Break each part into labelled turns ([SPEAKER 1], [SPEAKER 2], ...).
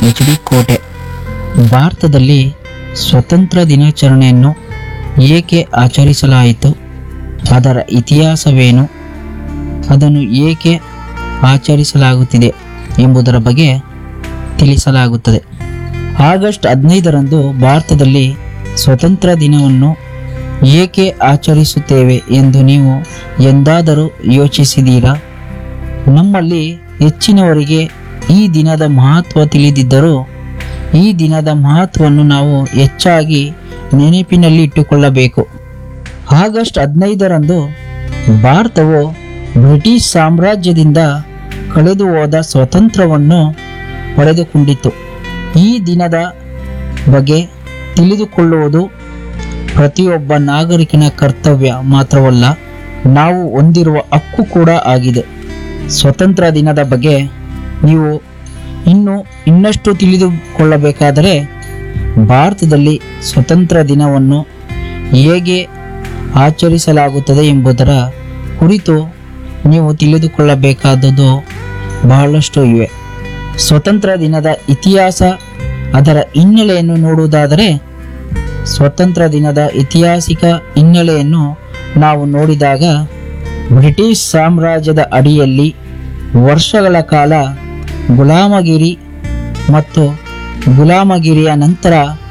[SPEAKER 1] H D ಕೋಟೆ ಭಾರತದಲ್ಲಿ ಸ್ವತಂತ್ರ ದಿನಾಚರಣೆಯನ್ನು ಏಕೆ ಆಚರಿಸಲಾಯಿತು ಅದರ ಇತಿಹಾಸವೇನು ಅದನ್ನು ಏಕೆ ಆಚರಿಸಲಾಗುತ್ತಿದೆ ಎಂಬುದರ ಬಗ್ಗೆ ತಿಳಿಸಲಾಗುತ್ತದೆ ಆಗಸ್ಟ್ ಹದಿನೈದರಂದು ಭಾರತದಲ್ಲಿ ಸ್ವತಂತ್ರ ದಿನವನ್ನು ಏಕೆ ಆಚರಿಸುತ್ತೇವೆ ಎಂದು ನೀವು ಎಂದಾದರೂ ಯೋಚಿಸಿದ್ದೀರಾ ನಮ್ಮಲ್ಲಿ ಹೆಚ್ಚಿನವರಿಗೆ ಈ ದಿನದ ಮಹತ್ವ ತಿಳಿದಿದ್ದರೂ ಈ ದಿನದ ಮಹತ್ವವನ್ನು ನಾವು ಹೆಚ್ಚಾಗಿ ನೆನಪಿನಲ್ಲಿ ಇಟ್ಟುಕೊಳ್ಳಬೇಕು ಆಗಸ್ಟ್ ಹದಿನೈದರಂದು ಭಾರತವು ಬ್ರಿಟಿಷ್ ಸಾಮ್ರಾಜ್ಯದಿಂದ ಕಳೆದು ಹೋದ ಸ್ವಾತಂತ್ರ್ಯವನ್ನು ಪಡೆದುಕೊಂಡಿತು ಈ ದಿನದ ಬಗ್ಗೆ ತಿಳಿದುಕೊಳ್ಳುವುದು ಪ್ರತಿಯೊಬ್ಬ ನಾಗರಿಕನ ಕರ್ತವ್ಯ ಮಾತ್ರವಲ್ಲ ನಾವು ಹೊಂದಿರುವ ಹಕ್ಕು ಕೂಡ ಆಗಿದೆ ಸ್ವತಂತ್ರ ದಿನದ ಬಗ್ಗೆ ನೀವು ಇನ್ನು ಇನ್ನಷ್ಟು ತಿಳಿದುಕೊಳ್ಳಬೇಕಾದರೆ ಭಾರತದಲ್ಲಿ ಸ್ವತಂತ್ರ ದಿನವನ್ನು ಹೇಗೆ ಆಚರಿಸಲಾಗುತ್ತದೆ ಎಂಬುದರ ಕುರಿತು ನೀವು ತಿಳಿದುಕೊಳ್ಳಬೇಕಾದದ್ದು ಬಹಳಷ್ಟು ಇವೆ ಸ್ವತಂತ್ರ ದಿನದ ಇತಿಹಾಸ ಅದರ ಹಿನ್ನೆಲೆಯನ್ನು ನೋಡುವುದಾದರೆ ಸ್ವತಂತ್ರ ದಿನದ ಐತಿಹಾಸಿಕ ಹಿನ್ನೆಲೆಯನ್ನು ನಾವು ನೋಡಿದಾಗ ಬ್ರಿಟಿಷ್ ಸಾಮ್ರಾಜ್ಯದ ಅಡಿಯಲ್ಲಿ ವರ್ಷಗಳ ಕಾಲ ಗುಲಾಮಗಿರಿ ಮತ್ತು ಗುಲಾಮಗಿರಿಯ ನಂತರ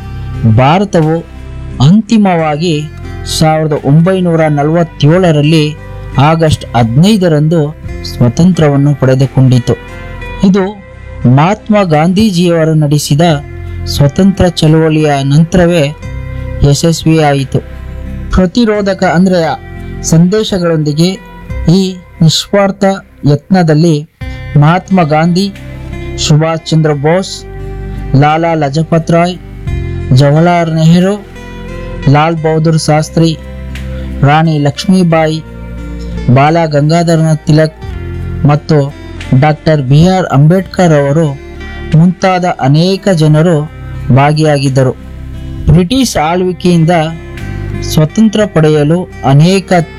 [SPEAKER 1] ಭಾರತವು ಅಂತಿಮವಾಗಿ ಸಾವಿರದ ಒಂಬೈನೂರ ನಲವತ್ತೇಳರಲ್ಲಿ ಆಗಸ್ಟ್ ಹದಿನೈದರಂದು ಸ್ವತಂತ್ರವನ್ನು ಪಡೆದುಕೊಂಡಿತು ಇದು ಮಹಾತ್ಮ ಗಾಂಧೀಜಿಯವರು ನಡೆಸಿದ ಸ್ವತಂತ್ರ ಚಳುವಳಿಯ ನಂತರವೇ ಯಶಸ್ವಿಯಾಯಿತು ಪ್ರತಿರೋಧಕ ಅಂದರೆ ಸಂದೇಶಗಳೊಂದಿಗೆ ಈ ನಿಸ್ವಾರ್ಥ ಯತ್ನದಲ್ಲಿ ಮಹಾತ್ಮ ಗಾಂಧಿ ಸುಭಾಷ್ ಚಂದ್ರ ಬೋಸ್ ಲಾಲಾ ಲಜಪತ್ ರಾಯ್ ಜವಾಹರ್ಲಾಲ್ ನೆಹರು ಲಾಲ್ ಬಹದ್ದೂರ್ ಶಾಸ್ತ್ರಿ ರಾಣಿ ಲಕ್ಷ್ಮೀಬಾಯಿ ಬಾಲ ಗಂಗಾಧರನಾಥ್ ತಿಲಕ್ ಮತ್ತು ಡಾಕ್ಟರ್ ಬಿ ಆರ್ ಅಂಬೇಡ್ಕರ್ ಅವರು ಮುಂತಾದ ಅನೇಕ ಜನರು ಭಾಗಿಯಾಗಿದ್ದರು ಬ್ರಿಟಿಷ್ ಆಳ್ವಿಕೆಯಿಂದ ಸ್ವತಂತ್ರ ಪಡೆಯಲು ಅನೇಕ